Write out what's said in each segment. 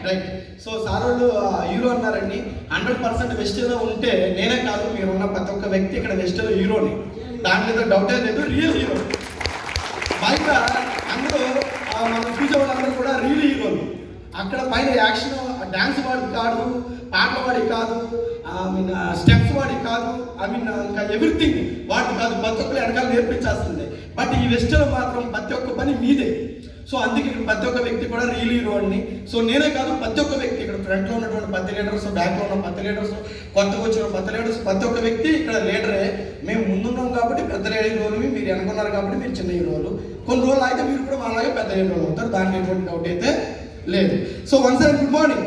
right so sir వాళ్ళు hero అన్నారండి hundred percent వెస్టేలో ఉంటే నేనే కాదు మీరు ఉన్న ప్రతి ఒక్క వ్యక్తి ఇక్కడ వెస్టేలో హీరోని దాంట్లో డౌటే లేదు రియల్ హీరో బయట అందరూ ఆ, మనం చూసే వాళ్ళందరూ కూడా రియల్ హీరోలు అక్కడ పైన యాక్షన్ డాన్స్ వాడి కాదు పాటల వాడి కాదు ఐ మీన్ స్టెప్స్ వాడి కాదు ఐ మీన్ ఇంకా ఎవ్రీథింగ్ వాడి కాదు ప్రతి ఒక్కరు వెనకాల నేర్పించాల్సిందే బట్ ఈ వెస్టర్లో మాత్రం ప్రతి ఒక్క పని మీదే సో అందుకే ఇక్కడ ప్రతి ఒక్క వ్యక్తి కూడా రియల్ హీరో అండి సో నేనే కాదు ప్రతి ఒక్క వ్యక్తి ఇక్కడ ఫ్రంట్ లో ఉన్నటువంటి పత్తి లీడర్స్ బ్యాక్ లో ఉన్న పత్తి లీడర్స్ కొత్తగా వచ్చిన పత్తి లీడర్స్ ప్రతి ఒక్క వ్యక్తి ఇక్కడ లీడరే మేము ముందున్నాం కాబట్టి పెద్ద హీరోలు మీరు వెనుకున్నారు కాబట్టి మీరు చిన్న హీరోలు కొన్ని రోజులు అయితే మీరు కూడా అలాగే పెద్ద హీరోలు అవుతారు దాంట్లో ఎటువంటి డౌట్ అయితే లేదు so once and good morning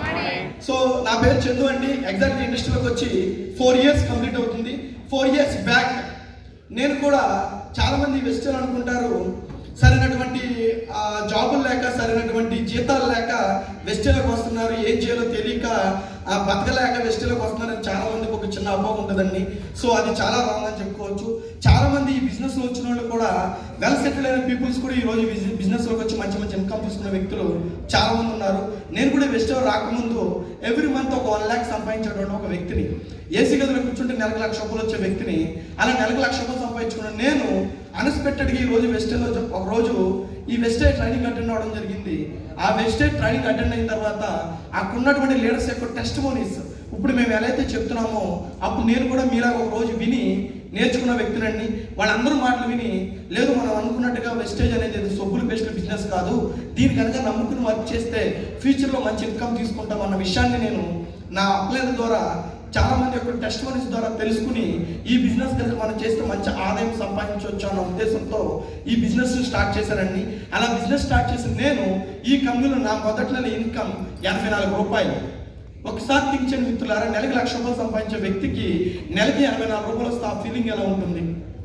so నా పేరు చందు అండి ఎగ్జాక్ట్ ఇండస్ట్రీలోకి వచ్చి ఫోర్ ఇయర్స్ కంప్లీట్ అవుతుంది ఫోర్ ఇయర్స్ బ్యాక్ నేను కూడా చాలా మంది వెస్టర్న్ అనుకుంటారు సరైనటువంటి ఆ, జాబులు లేక సరైనటువంటి జీతాలు లేక వెస్టర్లకు వస్తున్నారు ఏం చేయాలో తెలియక ఆ, బతకలేక వెస్టర్లకు వస్తున్నారని చాలా మందికి ఒక చిన్న అపోహ ఉంటుందండి సో అది చాలా రాంగ్ అని చెప్పుకోవచ్చు చాలా మంది ఈ బిజినెస్ లో వచ్చిన వాళ్ళు కూడా వెల్ సెటిల్ అయిన పీపుల్స్ కూడా ఈ రోజు బిజినెస్ లోకి వచ్చి మంచి మంచి ఇన్కమ్ తీసుకున్న వ్యక్తులు చాలా మంది ఉన్నారు నేను కూడా వెస్టర్ రాకముందు ఎవ్రీ మంత్ ఒక వన్ ల్యాక్ సంపాదించేటువంటి ఒక వ్యక్తిని ఏసీ గదిలో కూర్చుంటే నెలకు లక్ష రూపాయలు వచ్చే వ్యక్తిని అలా నెలకు లక్ష రూపాయలు సంపాదించుకున్నాను నేను అన్ఎక్స్పెక్టెడ్గా ఈ రోజు వెస్టర్లో ఒక రోజు ఈ వెస్టే ట్రైనింగ్ అటెండ్ అవ్వడం జరిగింది ఆ వెస్టే ట్రైనింగ్ అటెండ్ అయిన తర్వాత అక్కడ ఉన్నటువంటి లీడర్స్ యొక్క టెస్ట్ మోనీస్ ఇప్పుడు మేము ఎలా అయితే చెప్తున్నామో అప్పుడు నేను కూడా మీలాగా ఒక రోజు విని నేర్చుకున్న వ్యక్తులండి వాళ్ళందరూ మాటలు విని లేదు మనం అనుకున్నట్టుగా వెస్టేజ్ అనేది ఏదో సొబ్బులు బెస్ట్ బిజినెస్ కాదు దీని కనుక నమ్ముకుని వర్క్ చేస్తే ఫ్యూచర్లో మంచి ఇన్కమ్ తీసుకుంటాం అన్న విషయాన్ని నేను నా అప్లైన్ ద్వారా చాలా మంది యొక్క టెస్ట్ మనీస్ ద్వారా తెలుసుకుని ఈ బిజినెస్ కనుక మనం చేస్తే మంచి ఆదాయం సంపాదించవచ్చు అన్న ఉద్దేశంతో ఈ బిజినెస్ స్టార్ట్ చేశానండి అలా బిజినెస్ స్టార్ట్ చేసిన నేను ఈ కంపెనీలో నా మొదటి నెల ఇన్కమ్ ఎనభై నాలుగు రూపాయలు ఒకసారి థింక్ చేయండి మిత్రులారా నెలకి లక్ష రూపాయలు సంపాదించే వ్యక్తికి నెలకి ఎనభై నాలుగు రూపాయలు వస్తే ఆ ఫీలింగ్ ఎలా ఉంటుంది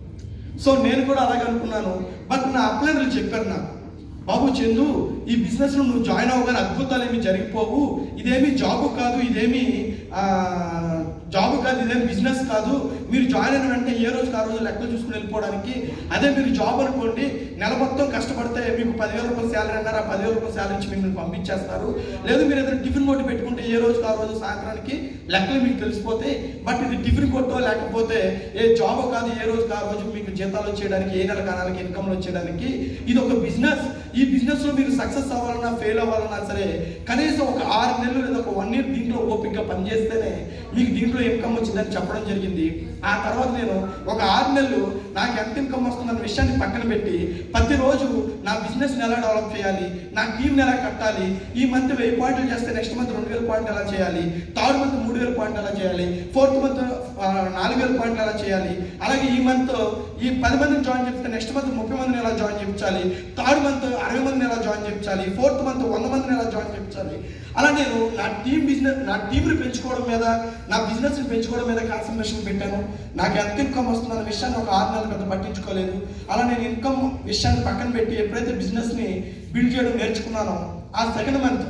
సో నేను కూడా అలాగే అనుకున్నాను బట్ నా అప్లైనర్లు చెప్పారు నాకు బాబు చందు ఈ బిజినెస్ లో నువ్వు జాయిన్ అవ్వగానే అద్భుతాలు ఏమి జరిగిపోవు ఇదేమి జాబ్ కాదు ఇదేమి ఆ, జాబ్ కాదు ఇదేమి బిజినెస్ కాదు మీరు జాయిన్ అయిన వెంటనే ఏ రోజుకి ఆ రోజు లెక్కలు చూసుకుని వెళ్ళిపోవడానికి అదే మీరు జాబ్ అనుకోండి నెల మొత్తం కష్టపడితే మీకు పదివేల రూపాయలు శాలరీ అన్నారు ఆ పదివేల రూపాయల శాలరీ ఇచ్చి మిమ్మల్ని పంపించేస్తారు లేదు మీరు ఏదైనా టిఫిన్ కొట్టి పెట్టుకుంటే ఏ రోజుకి ఆ రోజు సాయంత్రానికి లెక్కలు మీకు తెలిసిపోతాయి బట్ ఇది టిఫిన్ కొట్టో లేకపోతే ఏ జాబ్ కాదు ఏ రోజుకి ఆ రోజు మీకు జీతాలు వచ్చేయడానికి ఏ నెల కాలానికి ఇన్కమ్లు వచ్చేయడానికి ఇది ఒక బిజినెస్ ఈ బిజినెస్ లో మీరు సక్సెస్ అవ్వాలన్నా ఫెయిల్ అవ్వాలన్నా సరే కనీసం ఒక ఆరు నెలలు లేదా ఒక వన్ ఇయర్ దీంట్లో ఓపికగా పనిచేస్తేనే మీకు దీంట్లో ఇన్కమ్ వచ్చిందని చెప్పడం జరిగింది ఆ తర్వాత నేను ఒక ఆరు నెలలు నాకు ఎంత ఇన్కమ్ వస్తుందన్న విషయాన్ని పక్కన పెట్టి ప్రతిరోజు నా బిజినెస్ ఎలా డెవలప్ చేయాలి నా టీం ఎలా కట్టాలి ఈ మంత్ వెయ్యి పాయింట్లు చేస్తే నెక్స్ట్ మంత్ రెండు వేల పాయింట్లు ఎలా చేయాలి థర్డ్ మంత్ మూడు వేల పాయింట్లు ఎలా చేయాలి ఫోర్త్ మంత్ నాలుగు వేల పాయింట్లు ఎలా చేయాలి అలాగే ఈ మంత్ ఈ పది మందిని జాయిన్ చేస్తే నెక్స్ట్ మంత్ ముప్పై మందిని ఎలా జాయిన్ చేయించాలి థర్డ్ మంత్ అరవై మందిని ఎలా జాయిన్ చేయించాలి ఫోర్త్ మంత్ వంద మందిని ఎలా జాయిన్ చేయించాలి అలా నేను నా టీం బిజినెస్ నా టీంని పెంచుకోవడం మీద నా బిజినెస్ని పెంచుకోవడం మీద కాన్సన్ట్రేషన్ పెట్టాను నాకు ఎంత ఇన్కమ్ వస్తుందన్న విషయాన్ని ఒక ఆరు నెలలు పెద్ద పట్టించుకోలేదు అలా నేను ఇన్కమ్ విషయాన్ని పక్కన పెట్టి ఎప్పుడైతే బిజినెస్ని బిల్డ్ చేయడం నేర్చుకున్నానో ఆ సెకండ్ మంత్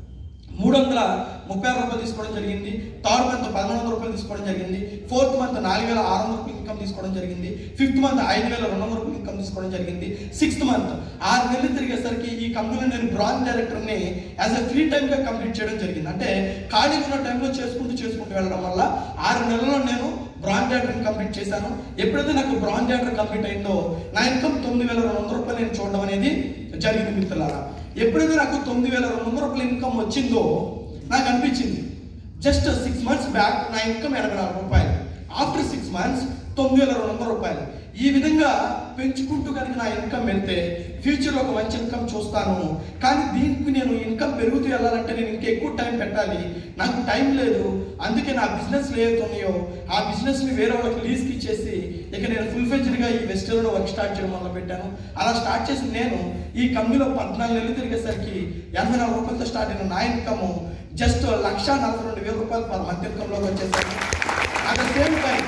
మూడు వందల ముప్పై ఆరు రూపాయలు తీసుకోవడం జరిగింది థర్డ్ మంత్ పదమూడు వందల రూపాయలు తీసుకోవడం జరిగింది ఫోర్త్ మంత్ నాలుగు వేల ఆరు వందల రూపాయలు ఇన్కమ్ తీసుకోవడం జరిగింది ఫిఫ్త్ మంత్ ఐదు వేల రెండు వందల రూపాయలు ఇన్కమ్ తీసుకోవడం జరిగింది సిక్స్త్ మంత్ ఆరు నెలలు తిరిగేసరికి ఈ కంపెనీలో నేను బ్రాంచ్ డైరెక్టర్ని యాజ్ ఎ ఫ్రీ టైంగా కంప్లీట్ చేయడం జరిగింది అంటే ఖాళీగా ఉన్న టైంలో చేసుకుంటూ చేసుకుంటూ వెళ్ళడం వల్ల ఆరు నెలల్లో నేను బ్రాంజ్ డైరెక్టర్ కంప్లీట్ చేశాను ఎప్పుడైతే నాకు బ్రాంజ్ డైరెక్టర్ కంప్లీట్ అయిందో నా ఇన్కమ్ తొమ్మిది వేల రెండు వందల రూపాయలు నేను చూడడం అనేది జరిగింది మిత్రులారా ఎప్పుడైతే నాకు తొమ్మిది వేల రెండు వందల రూపాయల ఇన్కమ్ వచ్చిందో నాకు అనిపించింది జస్ట్ సిక్స్ మంత్స్ బ్యాక్ నా ఇన్కమ్ ఎనభై నాలుగు రూపాయలు ఆఫ్టర్ సిక్స్ మంత్స్ తొమ్మిది వేల రెండు వందల రూపాయలు ఈ విధంగా పెంచుకుంటూ కనుక నా ఇన్కమ్ వెళ్తే ఫ్యూచర్లో ఒక మంచి ఇన్కమ్ చూస్తాను కానీ దీనికి నేను ఇన్కమ్ పెరుగుతూ వెళ్ళాలంటే నేను ఇంకా ఎక్కువ టైం పెట్టాలి నాకు టైం లేదు అందుకే నా బిజినెస్ ఏవైతే ఉన్నాయో ఆ బిజినెస్ని వేరే వాళ్ళకి లీజ్కి ఇచ్చేసి ఇక నేను ఫుల్ ఫెజ్డ్గా ఈ వెస్టర్లో వర్క్ స్టార్ట్ చేయడం మొదలు పెట్టాను అలా స్టార్ట్ చేసిన నేను ఈ కంపెనీలో పద్నాలుగు నెలలు తిరిగేసరికి ఎనభై నాలుగు రూపాయలతో స్టార్ట్ అయిన నా ఇన్కమ్ జస్ట్ లక్ష నలభై రెండు వేల రూపాయలు పర్ మంత్ ఇన్కమ్లోకి వచ్చేసాను at the same time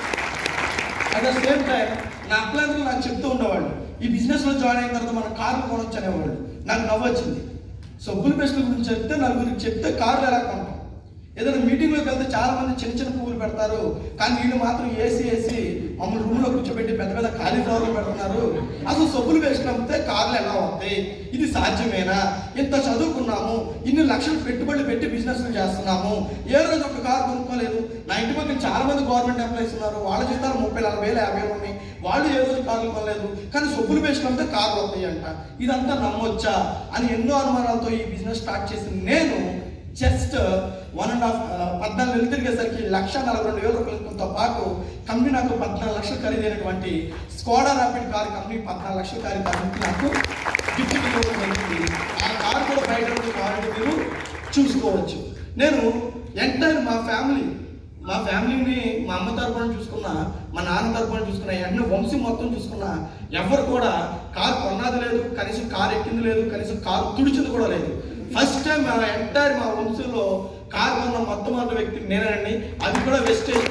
at the same time నా అప్లైనర్లు నాకు చెప్తూ ఉండేవాళ్ళు ఈ బిజినెస్ లో జాయిన్ అయిన తర్వాత మనం కార్లు కొనొచ్చు అనేవాళ్ళు నాకు నవ్వు వచ్చింది సో బుల్ బెస్ట్ గురించి చెప్తే నలుగురికి చెప్తే కార్లు ఎలా కొంటాం ఏదైనా మీటింగ్లోకి వెళ్తే చాలా మంది చిన్న చిన్న పువ్వులు పెడతారు కానీ వీళ్ళు మాత్రం ఏసీ వేసి మమ్మల్ని రూమ్లో కూర్చోబెట్టి పెద్ద పెద్ద కాలీఫ్లవర్లు పెడుతున్నారు అసలు సబ్బులు వేసినప్పుడే కార్లు ఎలా వస్తాయి ఇది సాధ్యమేనా ఇంత చదువుకున్నాము ఇన్ని లక్షలు పెట్టుబడులు పెట్టి బిజినెస్ చేస్తున్నాము ఏ రోజు ఒక కారు కొనుక్కోలేదు నా ఇంటి పక్కన చాలా మంది గవర్నమెంట్ ఎంప్లాయీస్ ఉన్నారు వాళ్ళ జీతాలు ముప్పై నలభై వేలు యాభై వేలు ఉన్నాయి వాళ్ళు ఏ రోజు కార్లు కొనలేదు కానీ సొప్పులు వేసినప్పుడే కార్లు వస్తాయి అంట ఇదంతా నమ్మొచ్చా అని ఎన్నో అనుమానాలతో ఈ బిజినెస్ స్టార్ట్ చేసిన నేను జస్ట్ వన్ అండ్ హాఫ్ పద్నాలుగు నెలలు తిరిగేసరికి లక్ష నలభై రెండు వేల రూపాయలతో పాటు కంపెనీ నాకు పద్నాలుగు లక్షలు ఖరీదైనటువంటి స్కోడా ర్యాపిడ్ కార్ కంపెనీ పద్నాలుగు లక్షల కారు కంపెనీ నాకు గిఫ్ట్ ఇవ్వడం జరిగింది ఆ కార్ కూడా బయట ఉంది కావాలంటే మీరు చూసుకోవచ్చు నేను ఎంటైర్ మా ఫ్యామిలీ మా ఫ్యామిలీని మా అమ్మ తరపున చూసుకున్నా మా నాన్న తరపున చూసుకున్నా ఎన్నో వంశీ మొత్తం చూసుకున్నా ఎవరు కూడా కారు కొన్నది లేదు కనీసం కారు ఎక్కింది లేదు కనీసం కారు తుడిచింది కూడా లేదు ఫస్ట్ టైం మా ఎంటైర్ మా వంశంలో కారు కొన్న మొట్టమొదటి వ్యక్తి నేనండి అది కూడా వెస్టేజ్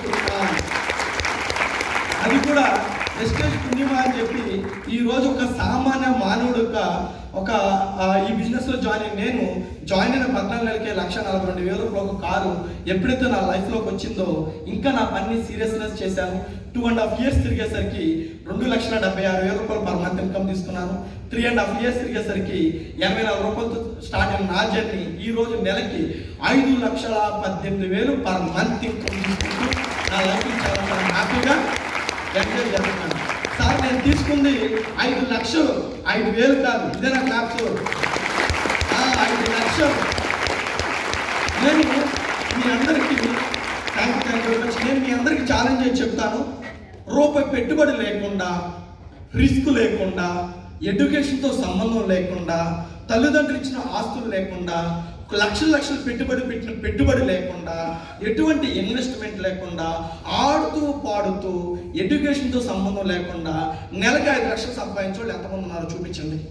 అది కూడా వెస్టేజ్ పుణ్యమా అని చెప్పి ఈ రోజు ఒక సామాన్య మానవుడుగా ఒక ఆ, ఈ బిజినెస్ లో జాయిన్ అయిన నేను జాయిన్ అయిన పద్నాలుగు నెలలకే లక్ష నలభై రెండు వేల రూపాయల ఒక కారు ఎప్పుడైతే నా లైఫ్ లోకి వచ్చిందో ఇంకా నా పని సీరియస్నెస్ చేశాను టూ అండ్ హాఫ్ ఇయర్స్ తిరిగేసరికి రెండు లక్షల డెబ్బై ఆరు వేల రూపాయలు పర్ మంత్ ఇన్కమ్ తీసుకున్నాను త్రీ అండ్ హాఫ్ ఇయర్స్ తిరిగేసరికి ఎనభై నాలుగు రూపాయలతో స్టార్ట్ అయిన నా జర్నీ ఈ రోజు నెలకి ఐదు లక్షల పద్దెనిమిది వేలు పర్ మంత్ ఇన్కమ్ తీసుకుంటూ నా లైఫ్ చాలా చాలా హ్యాపీగా ఎంజాయ్ జరుగుతున్నాను సార్ నేను తీసుకుంది ఐదు లక్షలు ఐదు వేలు కాదు ఇదే నా క్లాప్స్ ఐదు లక్షలు నేను మీ అందరికీ thank you thank you very much నేను మీ అందరికీ ఛాలెంజ్ చేసి చెప్తాను రూపాయి పెట్టుబడి లేకుండా రిస్క్ లేకుండా ఎడ్యుకేషన్తో సంబంధం లేకుండా తల్లిదండ్రులు ఇచ్చిన ఆస్తులు లేకుండా లక్షల లక్షలు పెట్టుబడి పెట్టిన పెట్టుబడి లేకుండా ఎటువంటి ఇన్వెస్ట్మెంట్ లేకుండా ఆడుతూ పాడుతూ ఎడ్యుకేషన్తో సంబంధం లేకుండా నెలకి ఐదు లక్షలు సంపాదించే వాళ్ళు ఎంతమంది ఉన్నారో చూపించండి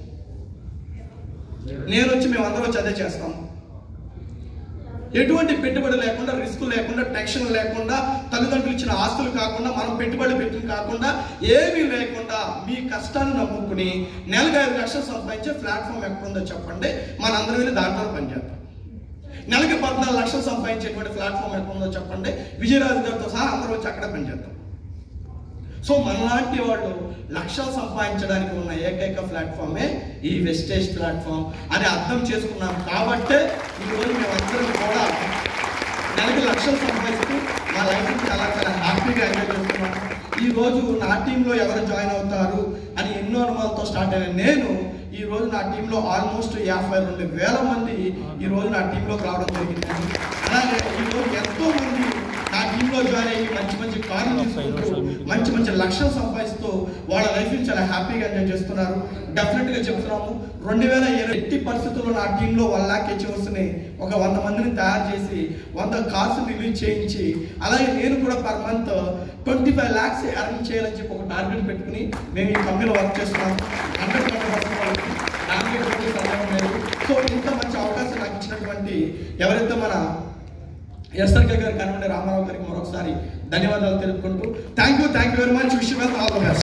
నేను వచ్చి మేమందరం వచ్చి అదే చేస్తాం ఎటువంటి పెట్టుబడి లేకుండా రిస్క్ లేకుండా టెన్షన్ లేకుండా తల్లిదండ్రులు ఇచ్చిన ఆస్తులు కాకుండా మనం పెట్టుబడి పెట్టిన కాకుండా ఏమీ లేకుండా మీ కష్టాన్ని నమ్ముకుని నెలకు ఐదు లక్షలు సంపాదించే ప్లాట్ఫామ్ ఎక్కడుందో చెప్పండి మనందరం వెళ్ళి దాంట్లో పనిచేద్దాం నెలకి పద్నాలుగు లక్షలు సంపాదించేటువంటి ప్లాట్ఫామ్ ఎక్కడుందో చెప్పండి విజయరాజు గారితో సహా అందరూ వచ్చి అక్కడే పనిచేద్దాం సో మనలాంటి వాళ్ళు లక్షలు సంపాదించడానికి ఉన్న ఏకైక ప్లాట్ఫామే ఈ వెస్టేజ్ ప్లాట్ఫామ్ అని అర్థం చేసుకున్నాం కాబట్టే ఈరోజు మేమందరం కూడా నెలకి లక్షలు సంపాదిస్తూ మా లైఫ్ చాలా చాలా హ్యాపీగా ఎంజాయ్ చేస్తున్నాం ఈ రోజు నా టీంలో ఎవరు జాయిన్ అవుతారు అని ఎన్నో అనుమానాలతో స్టార్ట్ అయిన నేను ఈ రోజు నా టీంలో ఆల్మోస్ట్ యాభై రెండు వేల మంది ఈ రోజు నా టీంలోకి రావడం జరిగింది అలాగే ఈ రోజు ఎంతో మంది నా టీంలో జాయిన్ అయ్యి మంచి మంచి కార్లు తీసుకుంటూ మంచి మంచి లక్షలు సంపాదిస్తూ వాళ్ళ లైఫ్ చాలా హ్యాపీగా ఎంజాయ్ చేస్తున్నారు డెఫినెట్ గా చెప్తున్నాము రెండు వేల ఇరవై ఎట్టి పరిస్థితుల్లో నా టీంలో వన్ లాక్ హెచ్ఓస్ని ఒక వంద మందిని తయారు చేసి వంద కార్స్ రిలీజ్ చేయించి అలాగే నేను కూడా per month twenty five lakhs arrange చేయాలని చెప్పి ఒక టార్గెట్ పెట్టుకుని మేము ఈ కంపెనీలో వర్క్ చేస్తున్నాం హండ్రెడ్ దానికి ఎటువంటి సందేహం లేదు సో ఇంత మంచి అవకాశం నాకు ఇచ్చినటువంటి ఎవరైతే మన ఎస్ఆర్కే గారు కనుగొండే రామారావు గారికి మరొకసారి ధన్యవాదాలు తెలుపుకుంటూ thank you thank you very much wish all the best